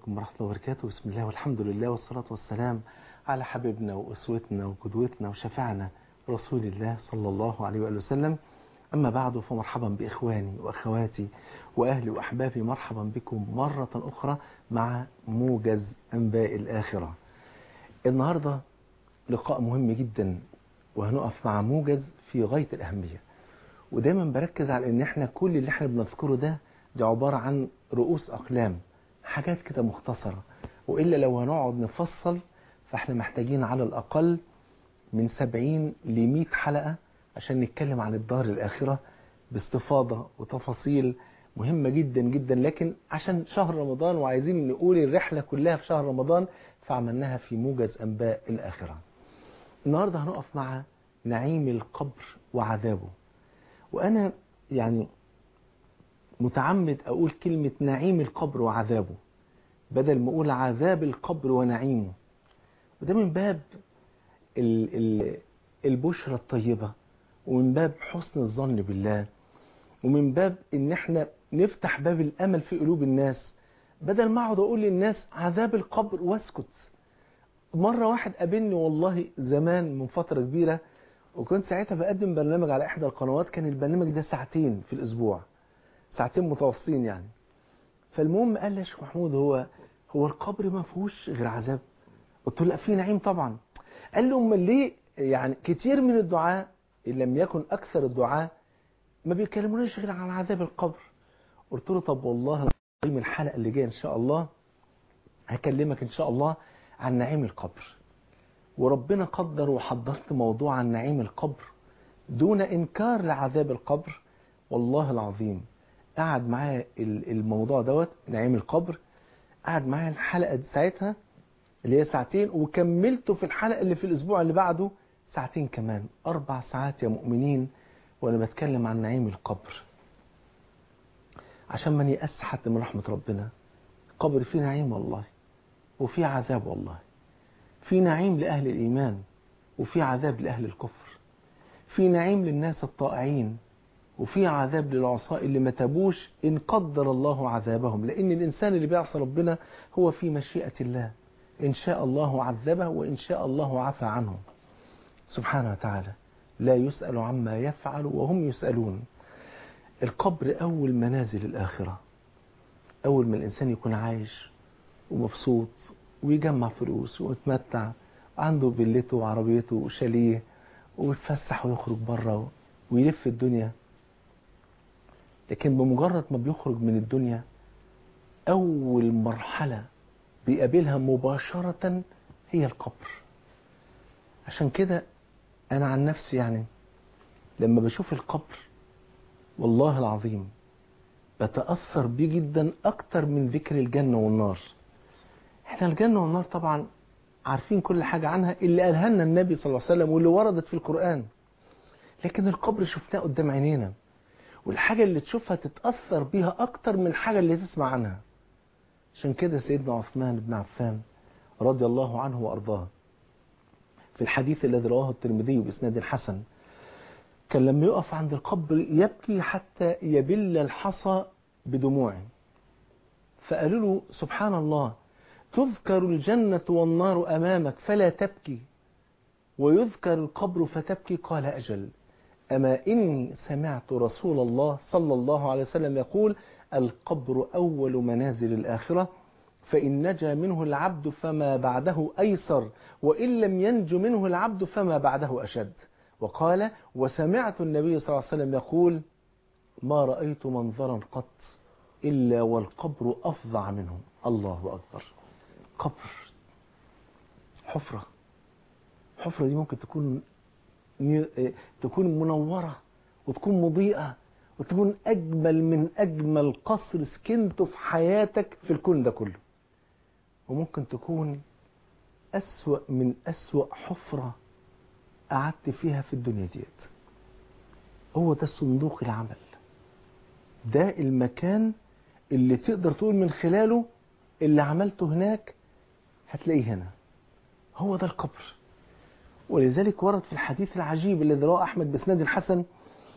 عليكم ورحمة الله وبركاته بسم الله والحمد لله والصلاة والسلام على حبيبنا وأسوتنا وقدوتنا وشفعنا رسول الله صلى الله عليه وآله وسلم أما بعد فمرحبا بإخواني وأخواتي وأهلي وأحبابي مرحبا بكم مرة أخرى مع موجز أنباء الآخرة النهاردة لقاء مهم جدا وهنقف مع موجز في غاية الأهمية ودايما بركز على ان احنا كل اللي احنا بنذكره ده ده عبارة عن رؤوس أقلام حاجات كده مختصرة وإلا لو هنقعد نفصل فاحنا محتاجين على الأقل من 70 ل 100 حلقة عشان نتكلم عن الدار الآخرة باستفاضة وتفاصيل مهمة جدا جدا لكن عشان شهر رمضان وعايزين نقول الرحلة كلها في شهر رمضان فعملناها في موجز أنباء الآخرة النهاردة هنقف مع نعيم القبر وعذابه وأنا يعني متعمد أقول كلمة نعيم القبر وعذابه بدل ما أقول عذاب القبر ونعيمه وده من باب ال ال البشرى الطيبة ومن باب حسن الظن بالله ومن باب ان احنا نفتح باب الامل في قلوب الناس بدل ما اقعد اقول للناس عذاب القبر واسكت مرة واحد قابلني والله زمان من فترة كبيرة وكنت ساعتها بقدم برنامج على احدى القنوات كان البرنامج ده ساعتين في الاسبوع ساعتين متواصلين يعني فالمهم قال لي يا شيخ محمود هو هو القبر ما فيهوش غير عذاب قلت له لا فيه نعيم طبعا قال له امال ليه يعني كتير من الدعاء ان لم يكن اكثر الدعاء ما بيكلموناش غير عن عذاب القبر قلت له طب والله العظيم الحلقه اللي جايه ان شاء الله هكلمك ان شاء الله عن نعيم القبر وربنا قدر وحضرت موضوع عن نعيم القبر دون انكار لعذاب القبر والله العظيم قعد معايا الموضوع دوت نعيم القبر قعد معايا الحلقه دي ساعتها اللي هي ساعتين وكملته في الحلقه اللي في الاسبوع اللي بعده ساعتين كمان اربع ساعات يا مؤمنين وانا بتكلم عن نعيم القبر عشان ما نيأس حد من رحمه ربنا القبر فيه نعيم والله وفيه عذاب والله في نعيم لأهل الإيمان وفي عذاب لأهل الكفر في نعيم للناس الطائعين وفي عذاب للعصاء اللي ما تابوش إن قدر الله عذابهم لأن الإنسان اللي بيعصى ربنا هو في مشيئة الله إن شاء الله عذبه وإن شاء الله عفى عنه سبحانه وتعالى لا يسأل عما يفعل وهم يسألون القبر أول منازل الآخرة أول ما الإنسان يكون عايش ومبسوط ويجمع فلوس ويتمتع عنده فيلته وعربيته وشاليه ويتفسح ويخرج بره ويلف الدنيا لكن بمجرد ما بيخرج من الدنيا أول مرحلة بيقابلها مباشرة هي القبر عشان كده أنا عن نفسي يعني لما بشوف القبر والله العظيم بتأثر بيه جدا أكتر من ذكر الجنة والنار احنا الجنة والنار طبعا عارفين كل حاجة عنها اللي قالها لنا النبي صلى الله عليه وسلم واللي وردت في القرآن لكن القبر شفناه قدام عينينا والحاجة اللي تشوفها تتأثر بيها أكتر من الحاجة اللي تسمع عنها عشان كده سيدنا عثمان بن عفان رضي الله عنه وأرضاه في الحديث الذي رواه الترمذي بإسناد حسن كان لما يقف عند القبر يبكي حتى يبل الحصى بدموعه فقالوا له سبحان الله تذكر الجنة والنار أمامك فلا تبكي ويذكر القبر فتبكي قال أجل أما إني سمعت رسول الله صلى الله عليه وسلم يقول القبر أول منازل الآخرة فإن نجا منه العبد فما بعده أيسر وإن لم ينج منه العبد فما بعده أشد وقال وسمعت النبي صلى الله عليه وسلم يقول ما رأيت منظرا قط إلا والقبر أفظع منه الله أكبر قبر حفرة الحفرة دي ممكن تكون تكون منورة وتكون مضيئة وتكون أجمل من أجمل قصر سكنته في حياتك في الكون ده كله وممكن تكون أسوأ من أسوأ حفرة قعدت فيها في الدنيا ديت هو ده صندوق العمل ده المكان اللي تقدر تقول من خلاله اللي عملته هناك هتلاقيه هنا هو ده القبر ولذلك ورد في الحديث العجيب الذي رواه أحمد بسناد الحسن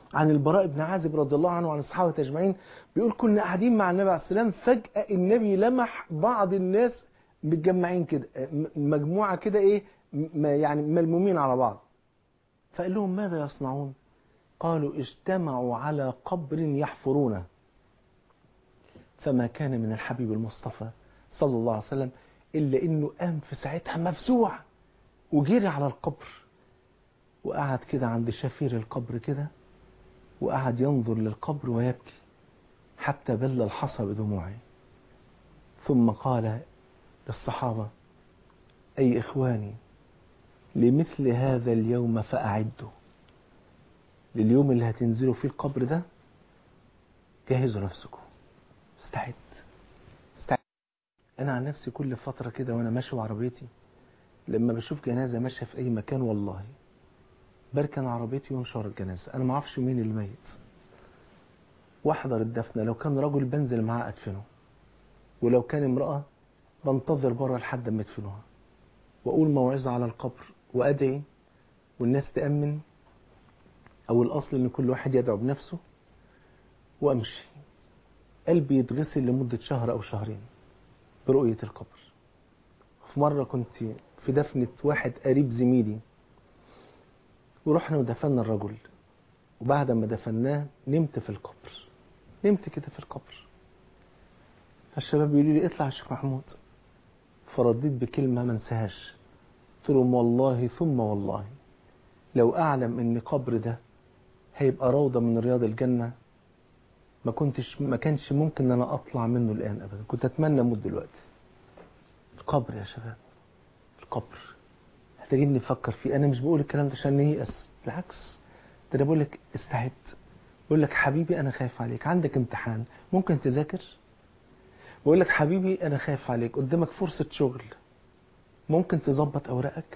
عن البراء بن عازب رضي الله عنه وعن الصحابة أجمعين بيقول كنا قاعدين مع النبي عليه السلام فجأة النبي لمح بعض الناس متجمعين كده مجموعة كده إيه يعني ملمومين على بعض فقال لهم ماذا يصنعون قالوا اجتمعوا على قبر يحفرونه فما كان من الحبيب المصطفى صلى الله عليه وسلم إلا إنه قام في ساعتها مفزوع وجري على القبر وقعد كده عند شفير القبر كده وقعد ينظر للقبر ويبكي حتى بل الحصى بدموعه ثم قال للصحابة أي إخواني لمثل هذا اليوم فأعدوا لليوم اللي هتنزلوا فيه القبر ده جهزوا نفسكم استعد استعد أنا عن نفسي كل فترة كده وأنا ماشي بعربيتي لما بشوف جنازة ماشية في أي مكان والله بركن عربيتي وامشي ورا الجنازة أنا ما اعرفش مين اللي ميت واحضر الدفنة لو كان رجل بنزل معاه أدفنه ولو كان امرأة بنتظر بره لحد ما يدفنوها وأقول موعظة على القبر وأدعي والناس تأمن أو الأصل إن كل واحد يدعو بنفسه وأمشي قلبي يتغسل لمدة شهر أو شهرين برؤية القبر في مرة كنت في دفنة واحد قريب زميلي ورحنا ودفنا الرجل وبعد ما دفناه نمت في القبر نمت كده في القبر فالشباب بيقولوا لي اطلع يا شيخ محمود فرديت بكلمة ما انساهاش قلت لهم والله ثم والله لو أعلم إن قبر ده هيبقى روضة من رياض الجنة ما كنتش ما كانش ممكن ان انا اطلع منه الان ابدا كنت اتمنى اموت دلوقتي القبر يا شباب القبر محتاجين نفكر فيه انا مش بقول الكلام ده عشان نيأس بالعكس ده انا بقول لك استعد بقول لك حبيبي انا خايف عليك عندك امتحان ممكن تذاكر بقول لك حبيبي انا خايف عليك قدامك فرصة شغل ممكن تظبط اوراقك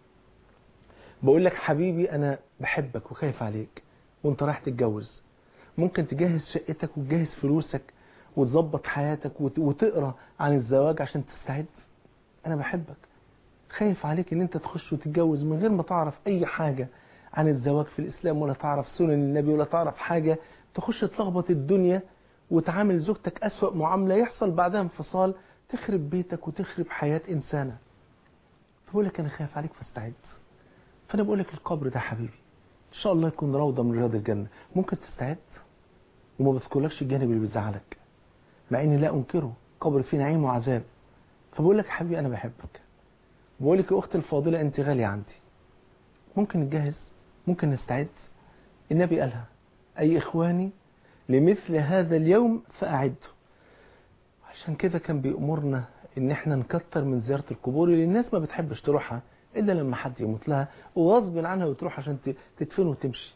بقول لك حبيبي انا بحبك وخايف عليك وانت رايح تتجوز ممكن تجهز شقتك وتجهز فلوسك وتظبط حياتك وتقرا عن الزواج عشان تستعد انا بحبك خايف عليك ان انت تخش وتتجوز من غير ما تعرف اي حاجة عن الزواج في الاسلام ولا تعرف سنن النبي ولا تعرف حاجة تخش تلخبط الدنيا وتعامل زوجتك اسوأ معاملة يحصل بعدها انفصال تخرب بيتك وتخرب حياة انسانة فبقول لك انا خايف عليك فاستعد فانا بقول لك القبر ده حبيبي ان شاء الله يكون روضة من رياض الجنة ممكن تستعد وما بذكرلكش الجانب اللي بيزعلك مع اني لا انكره قبر فيه نعيم وعذاب فبقول لك حبيبي انا بحبك بقول لك يا اختي الفاضله انت غاليه عندي ممكن نتجهز ممكن نستعد النبي قالها اي اخواني لمثل هذا اليوم فاعدوا عشان كده كان بيأمرنا ان احنا نكتر من زياره القبور اللي الناس ما بتحبش تروحها الا لما حد يموت لها وغصب عنها وتروح عشان تدفن وتمشي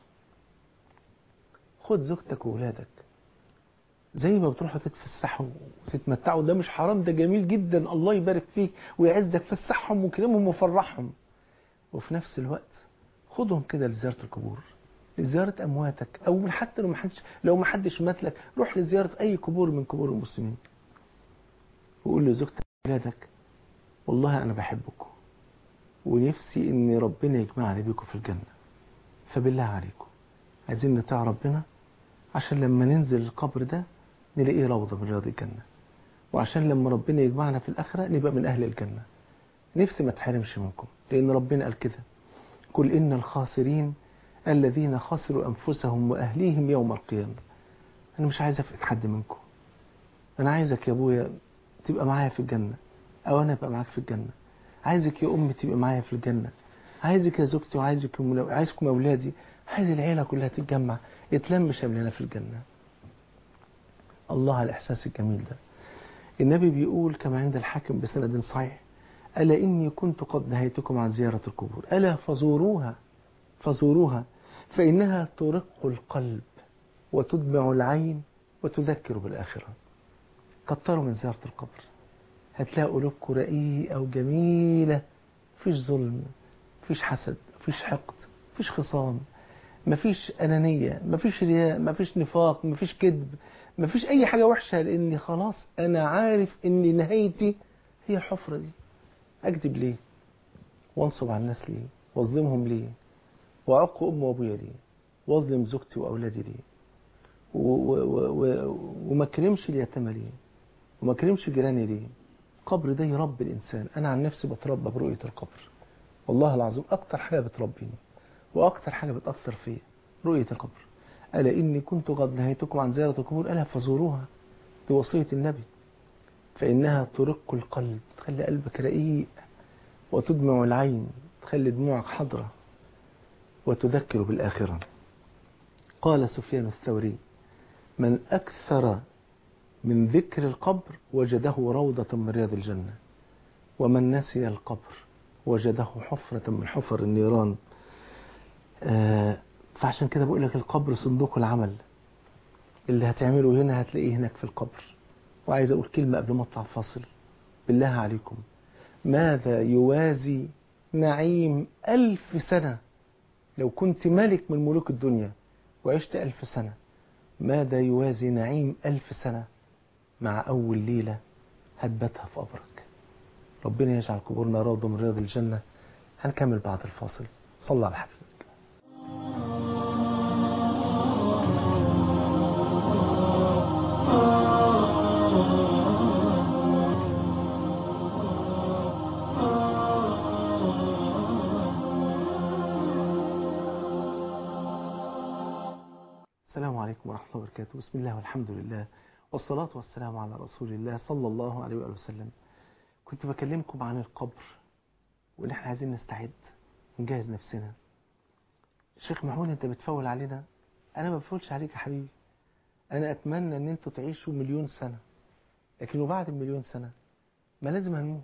خد زوجتك وولادك زي ما بتروحوا تتفسحوا وتتمتعوا ده مش حرام ده جميل جدا الله يبارك فيك ويعزك فسحهم وكرمهم وفرحهم وفي نفس الوقت خدهم كده لزيارة القبور لزيارة أمواتك أو حتى لو ما حدش لو ما حدش مات لك روح لزيارة أي قبور من قبور المسلمين وقول لزوجتك وولادك والله أنا بحبكم ونفسي إن ربنا يجمعني بيكم في الجنة فبالله عليكم عايزين نطيع ربنا عشان لما ننزل القبر ده نلاقيه روضة من رياض الجنة وعشان لما ربنا يجمعنا في الآخرة نبقى من أهل الجنة نفسي ما تحرمش منكم لأن ربنا قال كده قل إن الخاسرين الذين خسروا أنفسهم وأهليهم يوم القيامة أنا مش عايز أفقد حد منكم أنا عايزك يا أبويا تبقى معايا في الجنة أو أنا أبقى معاك في الجنة عايزك يا أمي تبقى معايا في الجنة عايزك يا زوجتي وعايزك عايزكم أولادي عايز العيلة كلها تتجمع يتلم شملنا في الجنة الله على الإحساس الجميل ده النبي بيقول كما عند الحاكم بسند صحيح ألا إني كنت قد نهيتكم عن زيارة القبور ألا فزوروها فزوروها فإنها ترق القلب وتدمع العين وتذكر بالآخرة كتروا من زيارة القبر هتلاقوا قلوبكم رقيقة وجميلة مفيش ظلم مفيش حسد مفيش حقد مفيش خصام مفيش أنانية مفيش رياء مفيش نفاق مفيش كذب مفيش أي حاجة وحشة لأني خلاص أنا عارف إن نهايتي هي الحفرة دي أكذب ليه وانصب على الناس ليه واظلمهم ليه وأعق أم وأبويا ليه واظلم زوجتي واولادي ليه و- و- و- و- وما اكرمش اليتامى ليه وما اكرمش جيراني ليه القبر ده يربي الانسان انا عن نفسي بتربى برؤيه القبر والله العظيم اكتر حاجه بتربيني واكتر حاجه بتاثر فيا رؤيه القبر الا اني كنت قد نهيتكم عن زياره القبور الا فزوروها دي وصيه النبي فانها ترق القلب تخلي قلبك رقيق وتدمع العين تخلي دموعك حضره وتذكر بالاخره قال سفيان الثوري من اكثر من ذكر القبر وجده روضة من رياض الجنة ومن نسي القبر وجده حفرة من حفر النيران آه فعشان كده بقول لك القبر صندوق العمل اللي هتعمله هنا هتلاقيه هناك في القبر وعايز أقول كلمة قبل ما أطلع فاصل بالله عليكم ماذا يوازي نعيم ألف سنة لو كنت ملك من ملوك الدنيا وعشت ألف سنة ماذا يوازي نعيم ألف سنة مع أول ليلة هتباتها في قبرك ربنا يجعل قبورنا روضة من رياض الجنة هنكمل بعد الفاصل صلى على حبيبك السلام عليكم ورحمة الله وبركاته بسم الله والحمد لله والصلاة والسلام على رسول الله صلى الله عليه وآله وسلم كنت بكلمكم عن القبر وإن احنا عايزين نستعد ونجهز نفسنا شيخ محمود انت بتفول علينا انا ما بفولش عليك يا حبيبي انا اتمنى ان انتوا تعيشوا مليون سنة لكن وبعد المليون سنة ما لازم هنموت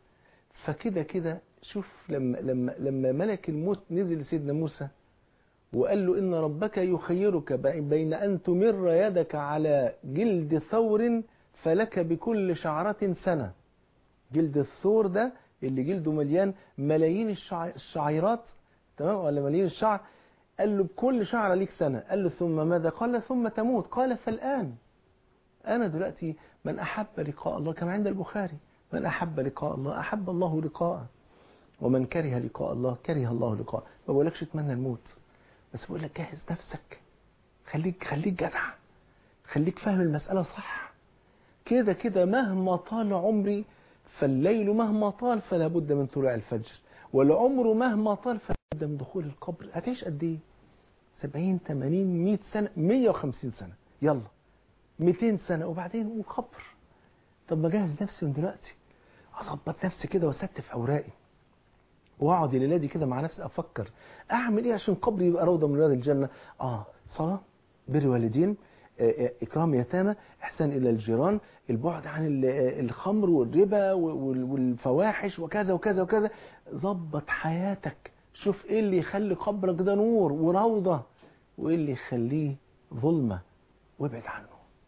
فكده كده شوف لما لما لما ملك الموت نزل لسيدنا موسى وقال له إن ربك يخيرك بين أن تمر يدك على جلد ثور فلك بكل شعرة سنة جلد الثور ده اللي جلده مليان ملايين الشع... الشعيرات تمام ولا ملايين الشعر قال له بكل شعرة ليك سنة قال له ثم ماذا قال ثم تموت قال فالآن أنا دلوقتي من أحب لقاء الله كما عند البخاري من أحب لقاء الله أحب الله لقاءه ومن كره لقاء الله كره الله لقاءه ما بقولكش اتمنى الموت بس بقول لك جهز نفسك خليك خليك جدع خليك فاهم المسألة صح كده كده مهما طال عمري فالليل مهما طال فلا بد من طلوع الفجر والعمر مهما طال فلا بد من دخول القبر هتعيش قد ايه 70 80 100 سنة 150 سنة يلا 200 سنة وبعدين وقبر طب ما جهز نفسي من دلوقتي اظبط نفسي كده واستف اوراقي واقعد الليله دي كده مع نفسي افكر اعمل ايه عشان قبري يبقى روضه من رياض الجنه اه صلاه بر والدين اكرام يتامى احسان الى الجيران البعد عن الخمر والربا والفواحش وكذا وكذا وكذا ظبط حياتك شوف ايه اللي يخلي قبرك ده نور وروضه وايه اللي يخليه ظلمه وابعد عنه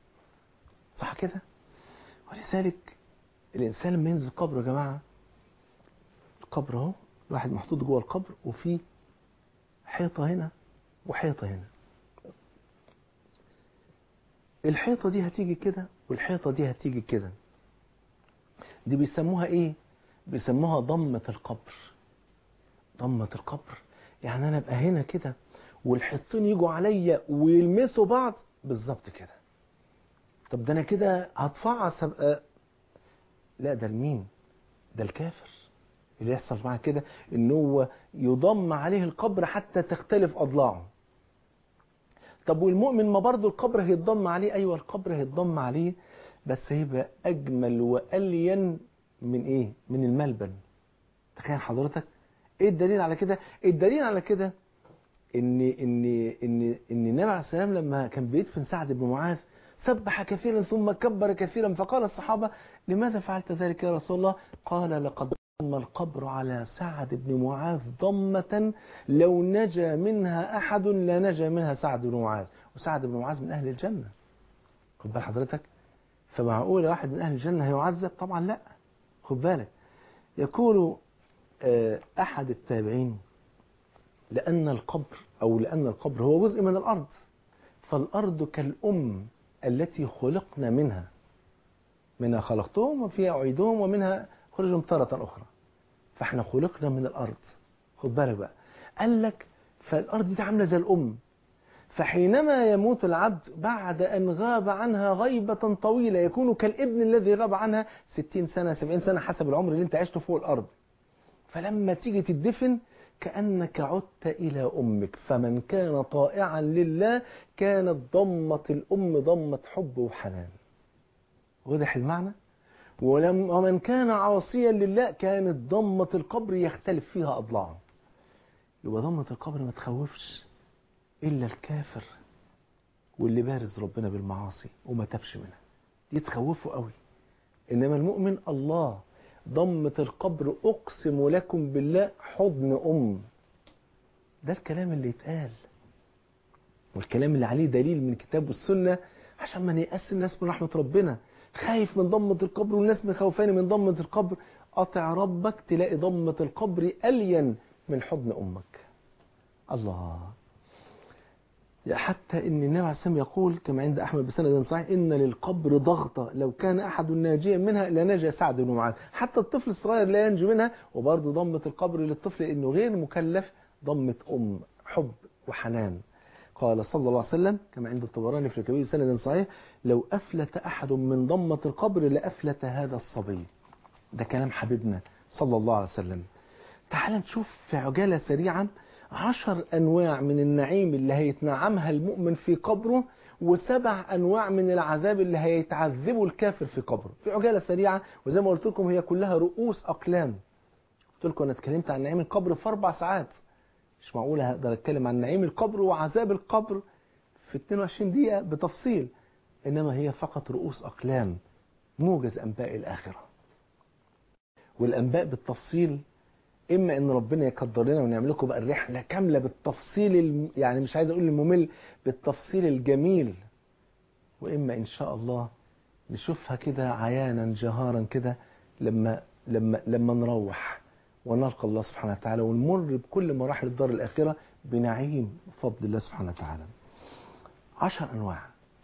صح كده ولذلك الانسان لما ينزل قبره يا جماعه القبر اهو الواحد محطوط جوه القبر وفي حيطة هنا وحيطة هنا الحيطة دي هتيجي كده والحيطة دي هتيجي كده دي بيسموها ايه بيسموها ضمة القبر ضمة القبر يعني انا ابقى هنا كده والحيطين يجوا عليا ويلمسوا بعض بالظبط كده طب ده انا كده هتفعص ابقى لا ده المين ده الكافر اللي يحصل معاه كده ان هو يضم عليه القبر حتى تختلف اضلاعه طب والمؤمن ما برضه القبر هيتضم عليه ايوه القبر هيتضم عليه بس هيبقى اجمل والين من ايه من الملبن تخيل حضرتك ايه الدليل على كده الدليل على كده ان ان ان ان النبي عليه السلام لما كان بيدفن سعد بن معاذ سبح كثيرا ثم كبر كثيرا فقال الصحابه لماذا فعلت ذلك يا رسول الله قال لقد ضم القبر على سعد بن معاذ ضمة لو نجا منها أحد لنجا منها سعد بن معاذ وسعد بن معاذ من أهل الجنة خد بال حضرتك فمعقول واحد من أهل الجنة هيعذب طبعا لا خد بالك يقول أحد التابعين لأن القبر أو لأن القبر هو جزء من الأرض فالأرض كالأم التي خلقنا منها منها خلقتهم وفيها أعيدهم ومنها خرجهم تارة أخرى فاحنا خلقنا من الأرض خد بالك بقى قال لك فالأرض دي عاملة زي الأم فحينما يموت العبد بعد أن غاب عنها غيبة طويلة يكون كالابن الذي غاب عنها 60 سنة 70 سنة حسب العمر اللي انت عشته فوق الأرض فلما تيجي تدفن كأنك عدت إلى أمك فمن كان طائعا لله كانت ضمة الأم ضمة حب وحنان واضح المعنى ولم ومن كان عاصيا لله كانت ضمة القبر يختلف فيها أضلاعه يبقى ضمة القبر ما تخوفش إلا الكافر واللي بارز ربنا بالمعاصي وما تبش منها دي تخوفه قوي إنما المؤمن الله ضمة القبر أقسم لكم بالله حضن أم ده الكلام اللي يتقال والكلام اللي عليه دليل من الكتاب والسنة عشان ما نيأس الناس من رحمة ربنا خايف من ضمة القبر والناس مخوفاني من ضمة القبر قطع ربك تلاقي ضمة القبر ألين من حضن أمك الله حتى ان النبي عليه السلام يقول كما عند احمد بسند صحيح ان للقبر ضغطه لو كان احد ناجيا منها لنجا سعد بن معاذ حتى الطفل الصغير لا ينجو منها وبرضه ضمه القبر للطفل انه غير مكلف ضمه ام حب وحنان قال صلى الله عليه وسلم كما عند الطبراني في الكبير سند صحيح لو افلت احد من ضمه القبر لافلت هذا الصبي ده كلام حبيبنا صلى الله عليه وسلم تعال نشوف في عجاله سريعا عشر أنواع من النعيم اللي هيتنعمها المؤمن في قبره وسبع أنواع من العذاب اللي هيتعذبه الكافر في قبره في عجالة سريعة وزي ما قلت لكم هي كلها رؤوس أقلام قلت لكم أنا اتكلمت عن نعيم القبر في أربع ساعات مش معقول هقدر أتكلم عن نعيم القبر وعذاب القبر في 22 دقيقة بتفصيل إنما هي فقط رؤوس أقلام موجز أنباء الآخرة والأنباء بالتفصيل اما ان ربنا يقدر لنا ونعمل لكم بقى الرحله كامله بالتفصيل الم... يعني مش عايز اقول الممل بالتفصيل الجميل واما ان شاء الله نشوفها كده عيانا جهارا كده لما لما لما نروح ونلقى الله سبحانه وتعالى ونمر بكل مراحل الدار الاخره بنعيم بفضل الله سبحانه وتعالى عشر انواع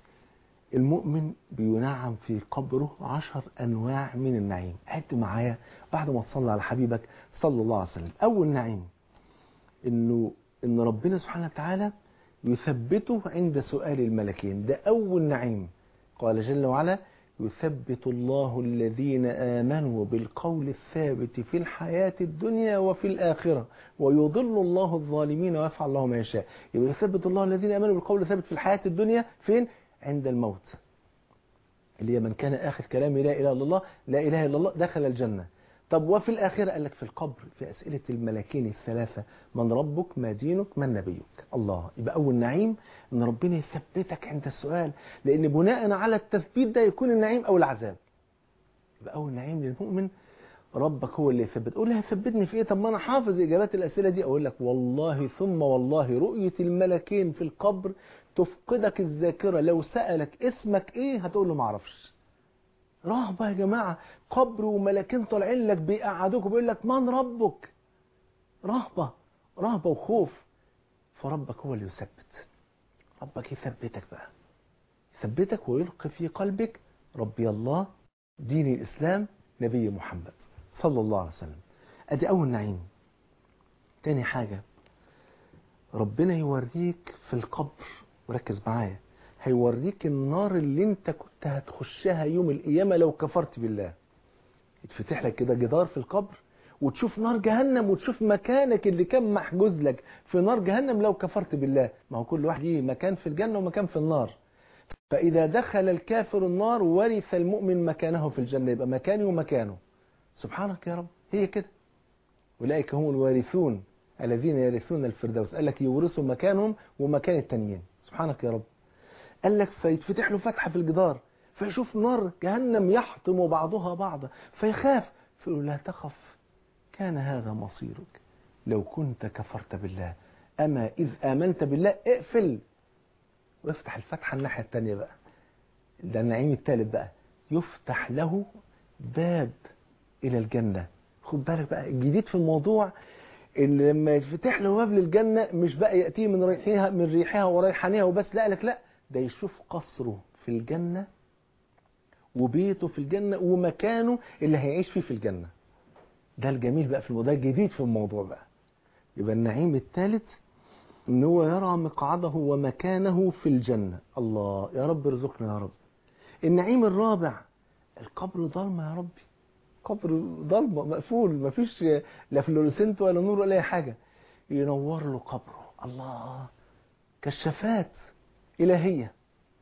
المؤمن بينعم في قبره عشر أنواع من النعيم عد معايا بعد ما تصلي على حبيبك صلى الله عليه وسلم أول نعيم إنه إن ربنا سبحانه وتعالى يثبته عند سؤال الملكين ده أول نعيم قال جل وعلا يثبت الله الذين آمنوا بالقول الثابت في الحياة الدنيا وفي الآخرة ويضل الله الظالمين ويفعل الله ما يشاء يبقى يثبت الله الذين آمنوا بالقول الثابت في الحياة الدنيا فين؟ عند الموت اللي هي من كان آخر كلامه لا إله إلا الله لا إله إلا الله دخل الجنة طب وفي الآخرة قال لك في القبر في أسئلة الملاكين الثلاثة من ربك ما دينك من نبيك الله يبقى أول نعيم أن ربنا يثبتك عند السؤال لأن بناء على التثبيت ده يكون النعيم أو العذاب يبقى أول نعيم للمؤمن ربك هو اللي يثبت قول لي هيثبتني في ايه طب ما انا حافظ اجابات الاسئله دي اقول لك والله ثم والله رؤيه الملكين في القبر تفقدك الذاكره لو سالك اسمك ايه هتقول له ما اعرفش رهبه يا جماعه قبر وملكين طالعين لك بيقعدوك وبيقول لك من ربك رهبه رهبه وخوف فربك هو اللي يثبت ربك يثبتك بقى يثبتك ويلقي في قلبك ربي الله دين الاسلام نبي محمد صلى الله عليه وسلم ادي اول نعيم تاني حاجة ربنا يوريك في القبر وركز معايا هيوريك النار اللي انت كنت هتخشها يوم القيامة لو كفرت بالله يتفتح لك كده جدار في القبر وتشوف نار جهنم وتشوف مكانك اللي كان محجوز لك في نار جهنم لو كفرت بالله ما هو كل واحد ليه مكان في الجنة ومكان في النار فإذا دخل الكافر النار ورث المؤمن مكانه في الجنة يبقى مكاني ومكانه سبحانك يا رب هي كده أولئك هم الوارثون الذين يرثون الفردوس قال لك يورثوا مكانهم ومكان التانيين سبحانك يا رب قال لك فيتفتح له فتحة في الجدار فيشوف نار جهنم يحطم بعضها بعضا فيخاف فيقول لا تخف كان هذا مصيرك لو كنت كفرت بالله أما إذ آمنت بالله اقفل وافتح الفتحة الناحية التانية بقى ده النعيم الثالث بقى يفتح له باب إلى الجنة خد بالك بقى الجديد في الموضوع ان لما يفتح له باب للجنة مش بقى يأتيه من ريحها من ريحها وريحانها وبس لا لك لا ده يشوف قصره في الجنة وبيته في الجنة ومكانه اللي هيعيش فيه في الجنة ده الجميل بقى في الموضوع الجديد في الموضوع بقى يبقى النعيم الثالث ان هو يرى مقعده ومكانه في الجنة الله يا رب ارزقنا يا رب النعيم الرابع القبر ضلمة يا ربي قبر ضلمة مقفول مفيش لا فلوريسنت ولا نور ولا اي حاجة ينور له قبره الله كشافات إلهية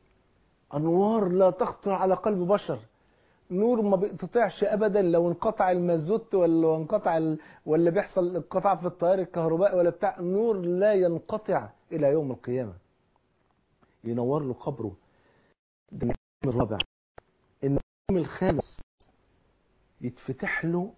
أنوار لا تخطر على قلب بشر نور ما بيقتطعش ابدا لو انقطع المازوت ولا انقطع ال... ولا بيحصل انقطاع في التيار الكهربائي ولا بتاع نور لا ينقطع الى يوم القيامه ينور له قبره ده النعيم الرابع النعيم الخامس يتفتح له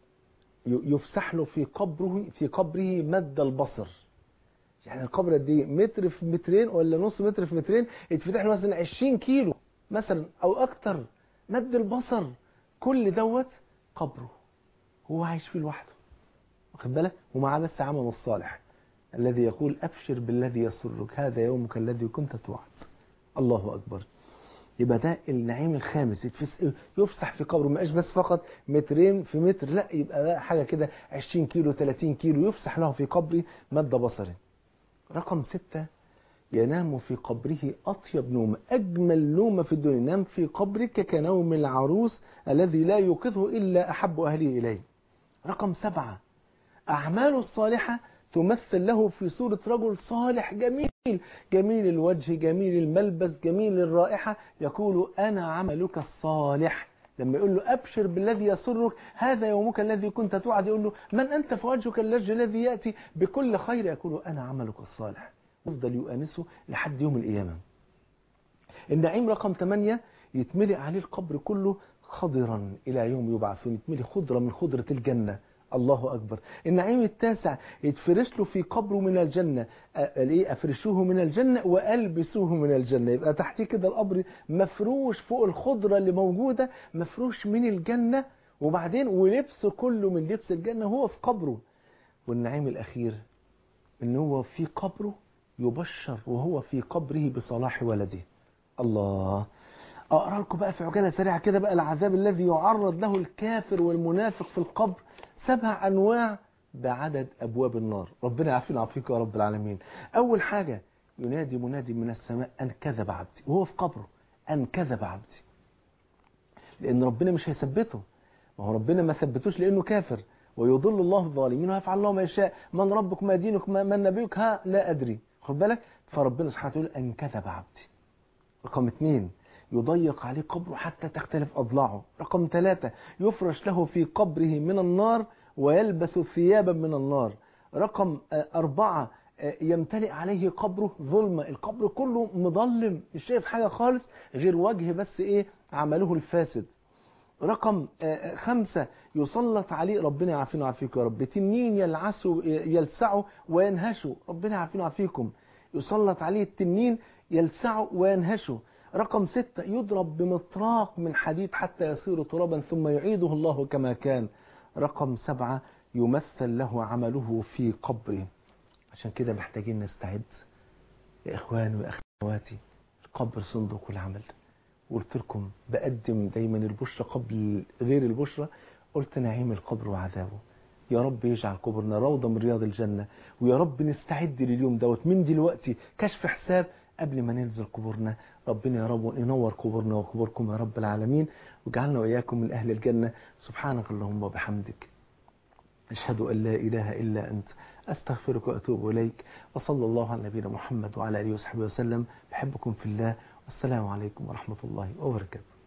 يفسح له في قبره في قبره مد البصر يعني القبر قد ايه متر في مترين ولا نص متر في مترين يتفتح له مثلا 20 كيلو مثلا او اكتر مد البصر كل دوت قبره هو عايش فيه لوحده واخد بالك ومعاه بس عمله الصالح الذي يقول ابشر بالذي يسرك هذا يومك الذي كنت توعد الله اكبر يبقى ده النعيم الخامس يفسح في قبره ما بس فقط مترين في متر لا يبقى ده حاجه كده 20 كيلو 30 كيلو يفسح له في قبره مد بصره رقم ستة ينام في قبره أطيب نوم أجمل نوم في الدنيا نام في قبرك كنوم العروس الذي لا يوقظه إلا أحب أهله إليه رقم سبعة أعماله الصالحة تمثل له في صورة رجل صالح جميل جميل الوجه جميل الملبس جميل الرائحة يقول أنا عملك الصالح لما يقول له أبشر بالذي يسرك هذا يومك الذي كنت توعد يقول له من أنت فوجهك اللج الذي يأتي بكل خير يقول أنا عملك الصالح يفضل يؤانسه لحد يوم القيامة النعيم رقم 8 يتملئ عليه القبر كله خضرا إلى يوم يبعثون يتملئ خضرة من خضرة الجنة الله أكبر النعيم التاسع يتفرش له في قبره من الجنة ايه افرشوه من الجنة والبسوه من الجنة يبقى تحتيه كده القبر مفروش فوق الخضرة اللي موجودة مفروش من الجنة وبعدين ولبسه كله من لبس الجنة هو في قبره والنعيم الأخير ان هو في قبره يبشر وهو في قبره بصلاح ولده الله اقرا لكم بقى في عجاله سريعه كده بقى العذاب الذي يعرض له الكافر والمنافق في القبر سبع انواع بعدد ابواب النار ربنا يعافينا ويعافيك يا رب العالمين اول حاجه ينادي منادي من السماء ان كذب عبدي وهو في قبره ان كذب عبدي لان ربنا مش هيثبته ما هو ربنا ما ثبتوش لانه كافر ويضل الله الظالمين ويفعل الله ما يشاء من ربك ما دينك ما من نبيك ها لا ادري خد بالك فربنا سبحانه وتعالى ان كذب عبدي رقم اثنين يضيق عليه قبره حتى تختلف أضلاعه رقم ثلاثة يفرش له في قبره من النار ويلبس ثيابا من النار رقم أربعة يمتلئ عليه قبره ظلمة القبر كله مظلم مش شايف حاجة خالص غير وجه بس إيه عمله الفاسد رقم خمسة يسلط عليه ربنا يعافينا ويعافيكم يا رب تنين يلعسه يلسعه وينهشه ربنا يعافينا ويعافيكم يسلط عليه التنين يلسعه وينهشه رقم ستة يضرب بمطراق من حديد حتى يصير ترابا ثم يعيده الله كما كان رقم سبعة يمثل له عمله في قبره عشان كده محتاجين نستعد يا إخواني وأخواتي القبر صندوق العمل قلت لكم بقدم دايما البشرى قبل غير البشرى قلت نعيم القبر وعذابه يا رب يجعل قبرنا روضة من رياض الجنة ويا رب نستعد لليوم دوت من دلوقتي كشف حساب قبل ما ننزل قبورنا ربنا يا رب ينور قبورنا وقبوركم يا رب العالمين واجعلنا وإياكم من أهل الجنة سبحانك اللهم وبحمدك أشهد أن لا إله إلا أنت أستغفرك وأتوب إليك وصلى الله على نبينا محمد وعلى آله وصحبه وسلم بحبكم في الله والسلام عليكم ورحمة الله وبركاته